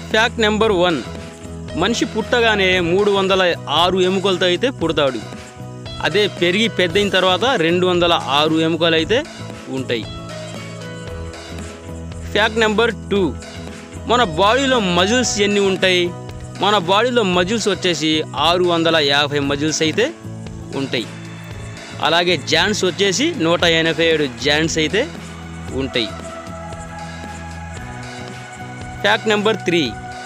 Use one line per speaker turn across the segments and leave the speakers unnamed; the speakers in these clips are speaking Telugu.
ఫ్యాక్ట్ నెంబర్ వన్ మనిషి పుట్టగానే మూడు వందల ఆరు ఎముకలతో అయితే పుడతాడు అదే పెరిగి పెద్దయిన తర్వాత రెండు వందల ఆరు ఎముకలు అయితే ఉంటాయి ఫ్యాక్ట్ నెంబర్ టూ మన బాడీలో మజిల్స్ ఎన్ని ఉంటాయి మన బాడీలో మజిల్స్ వచ్చేసి ఆరు వందల యాభై మజిల్స్ అయితే ఉంటాయి అలాగే జాయింట్స్ వచ్చేసి నూట ఎనభై ఏడు జాయింట్స్ అయితే ఉంటాయి ఫ్యాక్ట్ నెంబర్ త్రీ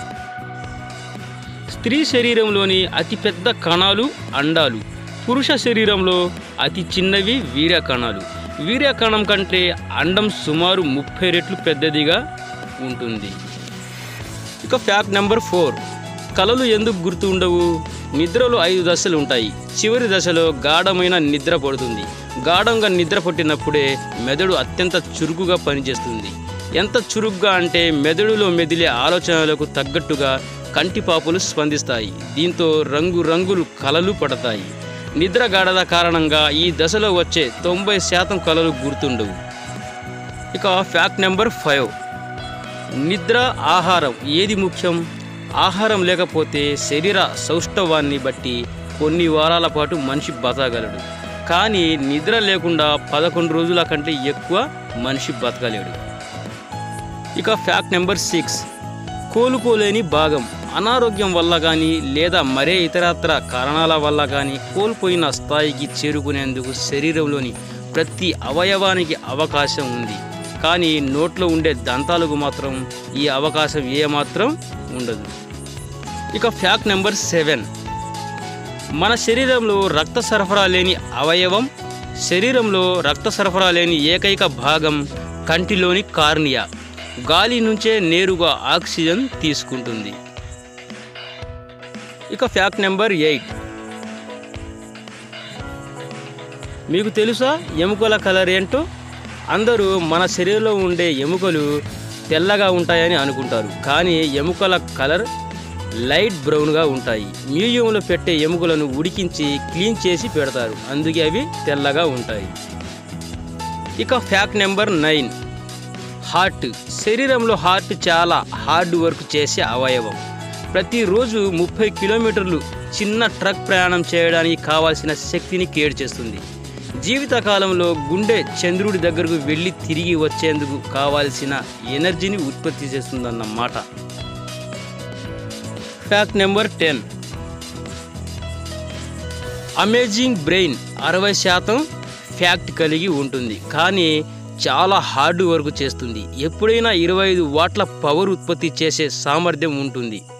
స్త్రీ శరీరంలోని అతిపెద్ద కణాలు అండాలు పురుష శరీరంలో అతి చిన్నవి వీర్య కణాలు వీర్య కణం కంటే అండం సుమారు ముప్పై రెట్లు పెద్దదిగా ఉంటుంది ఇక ఫ్యాక్ట్ నెంబర్ ఫోర్ కళలు ఎందుకు గుర్తు ఉండవు నిద్రలో ఐదు దశలు ఉంటాయి చివరి దశలో గాఢమైన నిద్ర పడుతుంది గాఢంగా నిద్ర పట్టినప్పుడే మెదడు అత్యంత చురుకుగా పనిచేస్తుంది ఎంత చురుగ్గా అంటే మెదడులో మెదిలే ఆలోచనలకు తగ్గట్టుగా కంటిపాపులు స్పందిస్తాయి దీంతో రంగు రంగులు కలలు పడతాయి నిద్ర గాఢత కారణంగా ఈ దశలో వచ్చే తొంభై శాతం కలలు గుర్తుండవు ఇక ఫ్యాక్ట్ నెంబర్ ఫైవ్ నిద్ర ఆహారం ఏది ముఖ్యం ఆహారం లేకపోతే శరీర సౌష్ఠవాన్ని బట్టి కొన్ని వారాల పాటు మనిషి బతకగలడు కానీ నిద్ర లేకుండా పదకొండు రోజుల కంటే ఎక్కువ మనిషి బతకలేడు ఇక ఫ్యాక్ట్ నెంబర్ సిక్స్ కోలుకోలేని భాగం అనారోగ్యం వల్ల కానీ లేదా మరే ఇతరత్ర కారణాల వల్ల కానీ కోల్పోయిన స్థాయికి చేరుకునేందుకు శరీరంలోని ప్రతి అవయవానికి అవకాశం ఉంది కానీ నోట్లో ఉండే దంతాలకు మాత్రం ఈ అవకాశం ఏమాత్రం ఉండదు ఇక ఫ్యాక్ట్ నెంబర్ సెవెన్ మన శరీరంలో రక్త సరఫరా లేని అవయవం శరీరంలో రక్త సరఫరా లేని ఏకైక భాగం కంటిలోని కార్నియా గాలి నుంచే నేరుగా ఆక్సిజన్ తీసుకుంటుంది ఇక ఫ్యాక్ట్ నెంబర్ ఎయిట్ మీకు తెలుసా ఎముకల కలర్ ఏంటో అందరూ మన శరీరంలో ఉండే ఎముకలు తెల్లగా ఉంటాయని అనుకుంటారు కానీ ఎముకల కలర్ లైట్ బ్రౌన్గా ఉంటాయి మ్యూజియంలో పెట్టే ఎముకలను ఉడికించి క్లీన్ చేసి పెడతారు అందుకే అవి తెల్లగా ఉంటాయి ఇక ఫ్యాక్ట్ నెంబర్ నైన్ హార్ట్ శరీరంలో హార్ట్ చాలా హార్డ్ వర్క్ చేసే అవయవం ప్రతిరోజు ముప్పై కిలోమీటర్లు చిన్న ట్రక్ ప్రయాణం చేయడానికి కావాల్సిన శక్తిని క్రియేట్ చేస్తుంది జీవితకాలంలో గుండె చంద్రుడి దగ్గరకు వెళ్ళి తిరిగి వచ్చేందుకు కావాల్సిన ఎనర్జీని ఉత్పత్తి చేస్తుందన్నమాట fact number ten amazing brain అరవై శాతం ఫ్యాక్ట్ కలిగి ఉంటుంది కానీ చాలా హార్డ్ వర్క్ చేస్తుంది ఎప్పుడైనా ఇరవై ఐదు వాట్ల పవర్ ఉత్పత్తి చేసే సామర్థ్యం ఉంటుంది